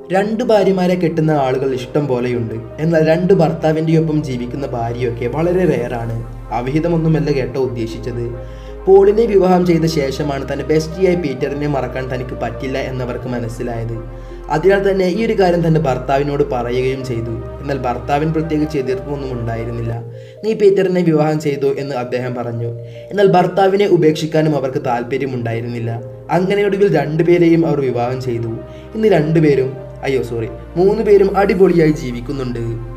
രണ്ട് ഭാര്യമാരെ കെട്ടുന്ന ആളുകൾ ഇഷ്ടം പോലെയുണ്ട് എന്നാൽ രണ്ട് ഭർത്താവിൻ്റെ ഒപ്പം ജീവിക്കുന്ന ഭാര്യയൊക്കെ വളരെ റെയറാണ് അവിഹിതമൊന്നുമല്ല കേട്ടോ ഉദ്ദേശിച്ചത് പോളിനെ വിവാഹം ചെയ്ത ശേഷമാണ് തൻ്റെ ബെസ്റ്റിയായി പീറ്ററിനെ മറക്കാൻ തനിക്ക് പറ്റില്ല എന്നവർക്ക് മനസ്സിലായത് അതിനാൽ തന്നെ ഈ ഒരു കാര്യം തൻ്റെ ഭർത്താവിനോട് പറയുകയും ചെയ്തു എന്നാൽ ഭർത്താവിന് പ്രത്യേകിച്ച് എതിർപ്പൊന്നും ഉണ്ടായിരുന്നില്ല നീ പീറ്ററിനെ വിവാഹം ചെയ്തു എന്ന് അദ്ദേഹം പറഞ്ഞു എന്നാൽ ഭർത്താവിനെ ഉപേക്ഷിക്കാനും അവർക്ക് താല്പര്യമുണ്ടായിരുന്നില്ല അങ്ങനെ ഒടുവിൽ രണ്ടുപേരെയും അവർ വിവാഹം ചെയ്തു ഇന്ന് രണ്ടുപേരും അയ്യോ സോറി മൂന്ന് പേരും അടിപൊളിയായി ജീവിക്കുന്നുണ്ട്